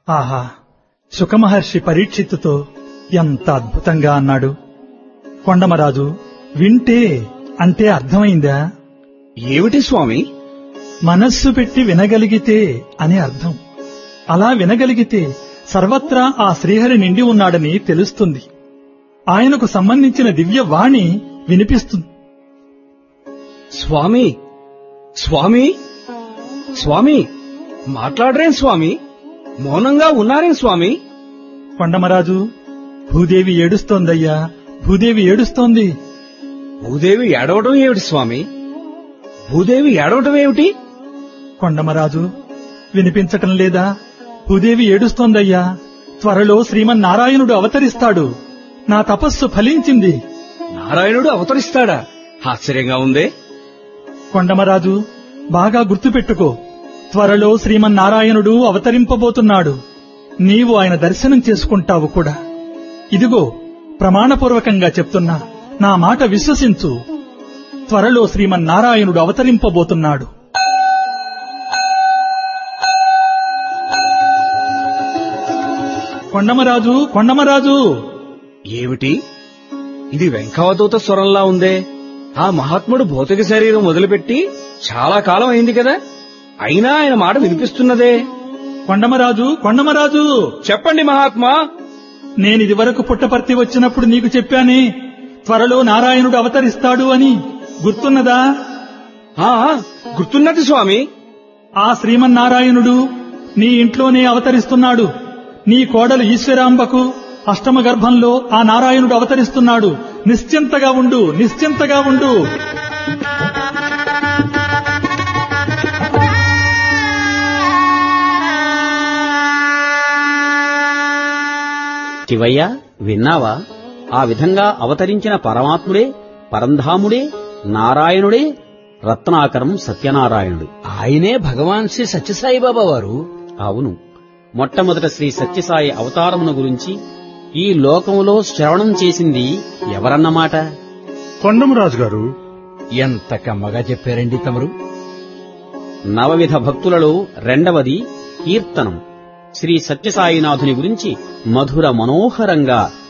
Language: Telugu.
ఆహా సుఖమహర్షి పరీక్షిత్తుతో ఎంత అద్భుతంగా అన్నాడు కొండమరాజు వింటే అంటే అర్థమైందా ఏమిటి స్వామి మనస్సు పెట్టి వినగలిగితే అని అర్థం అలా వినగలిగితే సర్వత్రా ఆ శ్రీహరి నిండి ఉన్నాడని తెలుస్తుంది ఆయనకు సంబంధించిన దివ్య వాణి వినిపిస్తుంది స్వామి స్వామి స్వామి మాట్లాడరేం స్వామి మౌనంగా ఉన్నారేం స్వామి కొండమరాజు భూదేవి ఏడుస్తోందయ్యా భూదేవి ఏడుస్తోంది భూదేవి ఏడవడం ఏమిటి స్వామి భూదేవి ఏడవటం ఏమిటి కొండమరాజు వినిపించటం లేదా భూదేవి ఏడుస్తోందయ్యా త్వరలో శ్రీమన్నారాయణుడు అవతరిస్తాడు నా తపస్సు ఫలించింది నారాయణుడు అవతరిస్తాడా ఆశ్చర్యంగా ఉందే కొండమరాజు బాగా గుర్తుపెట్టుకో త్వరలో శ్రీమన్నారాయణుడు అవతరింపబోతున్నాడు నీవు ఆయన దర్శనం చేసుకుంటావు కూడా ఇదిగో ప్రమాణపూర్వకంగా చెప్తున్నా నా మాట విశ్వసించు త్వరలో శ్రీమన్నారాయణుడు అవతరింపబోతున్నాడు కొండమరాజు కొండమరాజు ఏమిటి ఇది వెంకవదూత స్వరంలా ఉందే ఆ మహాత్ముడు భౌతిక శరీరం వదిలిపెట్టి చాలా కాలం అయింది కదా అయినా ఆయన మాట వినిపిస్తున్నదే కొండమరాజు కొండమరాజు చెప్పండి మహాత్మా నేనిది వరకు పుట్టపర్తి వచ్చినప్పుడు నీకు చెప్పానే త్వరలో నారాయణుడు అవతరిస్తాడు అని గుర్తున్నదా ఆ గుర్తున్నది స్వామి ఆ శ్రీమన్నారాయణుడు నీ ఇంట్లోనే అవతరిస్తున్నాడు నీ కోడలు ఈశ్వరాంబకు అష్టమ గర్భంలో ఆ నారాయణుడు అవతరిస్తున్నాడు నిశ్చింతగా ఉండు నిశ్చింతగా ఉండు శివయ్య విన్నావా ఆ విధంగా అవతరించిన పరమాత్ముడే పరంధాముడే నారాయణుడే రత్నాకరం సత్యనారాయణుడు ఆయనే భగవాన్ శ్రీ సత్యసాయిబాబా వారు అవును మొట్టమొదట శ్రీ సత్యసాయి అవతారమును గురించి ఈ లోకములో శ్రవణం చేసింది ఎవరన్నమాట కొండమరాజు గారు ఎంత కమ్మగా చెప్పారండి తమరు నవవిధ భక్తులలో రెండవది కీర్తనం శ్రీ సత్యసాయినాథుని గురించి మధుర మనోహరంగా